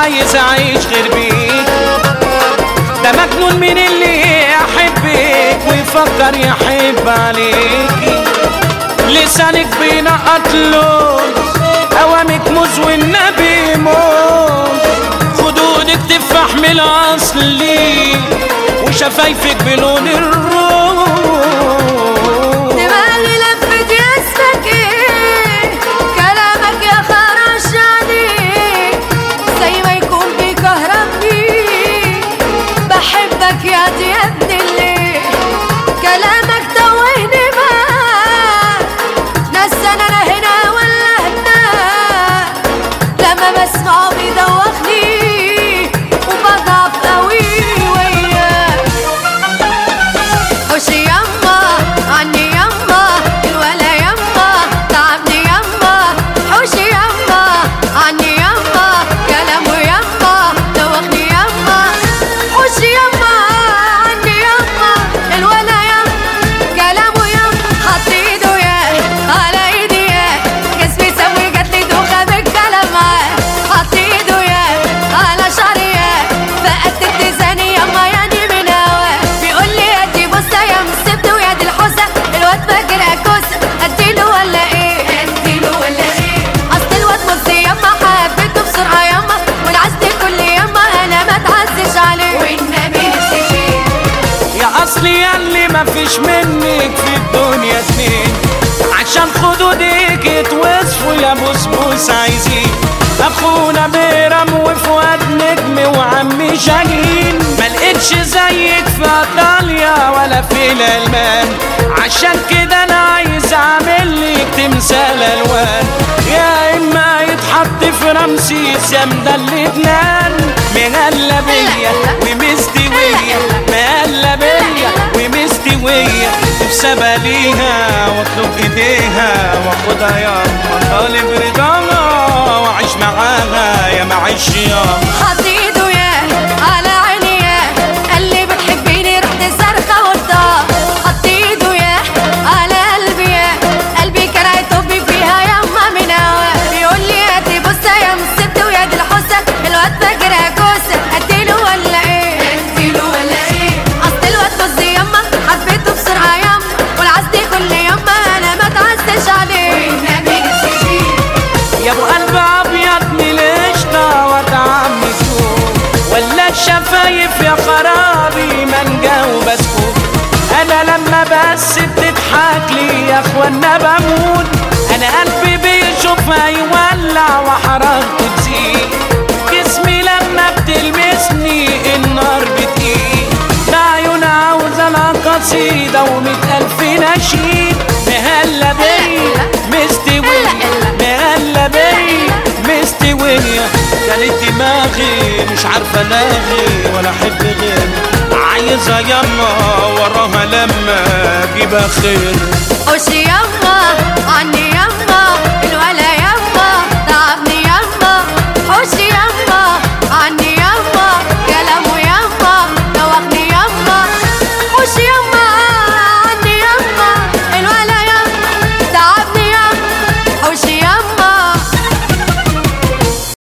عايز اعيش غير بيك ده مجنون من اللي يحبك ويفكر يحب عليكي لسانك بينقط لون اوامك موز والنبي موز خدودك تفاح من الاصلي وشفايفك بلون الروز دماغي لفت اسمك ايه كلامك يا خرش عليك زي ما يكون بيكهربني بحبك يا دي يا ابن الليل كلامك توهني بقى نسان انا هنا ولا هناك لما بسمعه بيدوخني وبضعف قوي وياك خشي يما عني يما الولا يما تعبني يما حوشي يما عني يما كلامه يما دوخني يما حوشي يما عني يما الولا يما كلامه يما حط ايده يا على ايدي يا جسمي سوي جاتلي دوخه بالكلام معاه حط ايده يا على شعري يا فقدت اتزاني يما يعني من هواه بيقول لي ادي بصه يا مسبت ويا دي الحوسه الواد فاكر اكوسه اديله ولا ايه اديله ولا ايه اصل الواد مبسي يما حبيته بسرعه يما والعزت كل يما انا ما اتعزش عليه والنبي نفسي فيه يا اصلي ياللي مفيش منك في الدنيا اتنين عشان خدودك يتوصفوا يا بسبوس عايزين اخونا بيرم وفؤاد نجم وعمي شاهين ملقتش زيك في ايطاليا ولا في الالمان عشان كده انا عايز اعمل لك تمثال الوان يا اما يتحط في رمسيس يا مدلتنان مغلبيه ومستويه مقلبيه ومستويه نفسي ليها واطلب ايديها واخدها ياما طالب رضاها واعيش معاها يا معيش ياما حط ايده يا على عيني يا قال لي بتحبيني رحت صرخه وارضاه حط ايده يا على قلبي يا قلبي كان هيطب فيها يما من هوا بيقول لي هاتي بصه يا مسبت ويا دي الحوسه الواد فاكرها كوسه اديله ولا ايه اديله ولا ايه اصل الواد بص يما حبيته بسرعه يما والعزت كل يما انا ما اتعزش عليه والنبي نفسي فيه يا ابو قلب ابيض من القشطه وطعم السوق ولا الشفايف يا خرابي مانجا وبسكوت انا لما بس بتضحك لي يا اخوانا بموت انا قلبي بيشوفها يولع وحرارته تزيد جسمي لما بتلمسني النار بتقيل بعيون عاوزة لها قصيدة ومئة ألف نشيد مهلا بيا مستوية مهلا بيا مستوية كانت دماغي مش عارفة لاغي ولا أحب غير عايزة يما وراها لما أجيبها خير وش يما عني